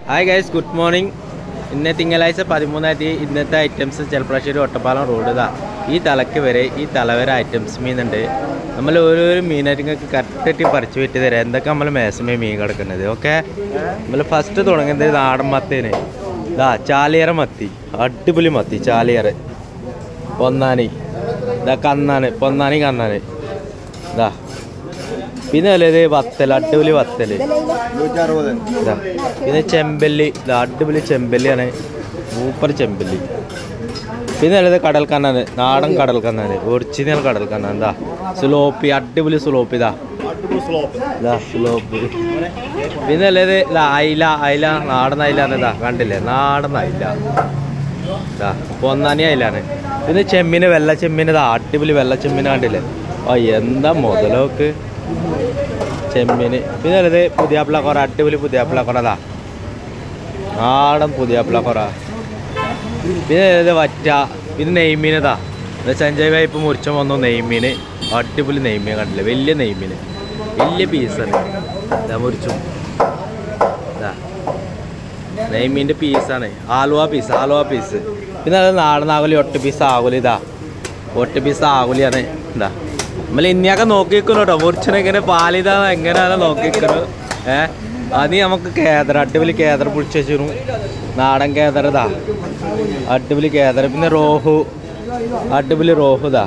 Hi guys good morning ഇന്ന് തിങ്കളാഴ്ച പതിമൂന്നാം തീയതി ഇന്നത്തെ ഐറ്റംസ് ചെലപ്രാശ്ശേരി ഒട്ടപ്പാലം റോഡ് ഇതാ ഈ തലക്ക് വരെ ഈ തലവരെ ഐറ്റംസ് മീനുണ്ട് നമ്മൾ ഓരോരോ മീനായിട്ട് കറക്റ്റായിട്ട് പറിച്ചു വെട്ടി തരാം എന്തൊക്കെ നമ്മൾ മേസമേ മീൻ കിടക്കുന്നത് ഓക്കെ നമ്മൾ ഫസ്റ്റ് തുടങ്ങുന്നത് നാടൻ മത്തേന് ഇതാ ചാലിയറ മത്തി അടിപൊളി മത്തി ചാലിയറ പൊന്നാനി ഇതാ കന്നാന് പൊന്നാനി കന്നാന് ഇതാ പിന്നെ അല്ലേ വത്തൽ അടിപൊളി വത്തല് ഇതാ. പിന്നെ ചെമ്പല്ലി ഇതാ അടിപൊളി ചെമ്പല്ലിയാണ് സൂപ്പർ ചെമ്പല്ലി പിന്നെ ഉള്ളത് കടൽ കണ്ണാന് നാടൻ കടൽ കണ്ണാന് ഒറിജിനൽ കടൽ കണ്ണാൻ എന്താ സുലോപ്പി അടിപൊളി സുലോപ്പി ഇതാ ഇതാ സുലോപ്പി പിന്നെ ഉള്ളത് ഇതാ അയില അയില നാടൻ അയില ഇതാ കണ്ടില്ലേ നാടൻ അയില ഇതാ പൊന്നാനി അയിലാണ് പിന്നെ ചെമ്മീന് വെള്ള ചെമ്മീന് ഇതാ അടിപൊളി വെള്ള ചെമ്മീന് കണ്ടില്ലേ ഓ എന്താ മുതലോക്ക് ചെമ്മീന് പിന്നെ ഉള്ളത് പുതിയാപ്പിള കുറ അടിപൊളി പുതിയാപ്പിള കുറതാ നാടൻ പുതിയാപ്പിള കുറ പിന്നെ ഉള്ളത് വറ്റ പിന്നെ നെയ്മീനതാ ഇത് സഞ്ജയ് ഭായി ഇപ്പം മുറിച്ച വന്നു നെയ്മീന് അടിപൊളി നെയ്മീൻ കണ്ടില്ലേ വലിയ നെയ്മീന് വലിയ പീസാണ് ഇതാ മുറിച്ചു ഇതാ നെയ്മീൻ്റെ പീസാണ് ആലുവ പീസ് ആലുവ പീസ് പിന്നെ അത് നാടൻ ആകുലി ഒറ്റ പീസ് ആകുലി ഇതാ ഒറ്റ പീസ് ആകുലിയാണ് ഇതാ നമ്മൾ ഇനിയൊക്കെ നോക്കിക്കണം കേട്ടോ മുറിച്ചിനെ ഇങ്ങനെ പാലിതാ എങ്ങനെയാണ് നോക്കിക്കണം ഏ അത് നമുക്ക് കേദർ അടിപൊളി കേദർ പിടിച്ച് വെച്ചു നാടൻ കേദർ ഇതാ അടിപൊളി കേദർ പിന്നെ റോഹു അടിപൊളി റോഹു ഇതാ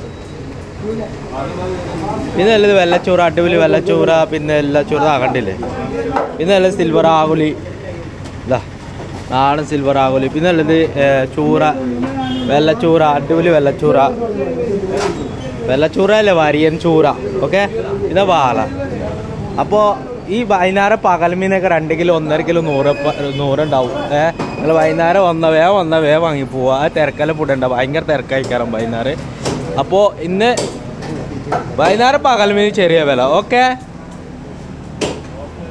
പിന്നെ നല്ലത് വെള്ളച്ചോറ് അടിപൊളി വെള്ളച്ചോറ് പിന്നെ വെള്ളച്ചോറ് ഇതാ കണ്ടില്ലേ പിന്നെ നല്ലത് സിൽവർ ആകുലി ഇതാ നാടൻ സിൽവർ ആകുലി പിന്നെ ഉള്ളത് ചൂറ വെള്ളച്ചൂറ അടിപൊളി വെള്ളച്ചൂറ വെള്ളച്ചൂറ അല്ലേ വരിയൻ ചൂറ ഓക്കെ ഇതാ വാള അപ്പോൾ ഈ വൈകുന്നേരം പകൽമീനൊക്കെ രണ്ട് കിലോ ഒന്നര കിലോ നൂറ് പ- നൂറുണ്ടാവും ഏഹ് നിങ്ങൾ വൈകുന്നേരം വന്ന വേ വന്ന വേ വാങ്ങി പോവുക ആ തിരക്കെല്ലാം ഫുഡുണ്ടാവും ഭയങ്കര തിരക്കായിക്കാരം വൈകുന്നേരം അപ്പോൾ ഇന്ന് വൈകുന്നേരം പകൽമീൻ ചെറിയ വില ഓക്കെ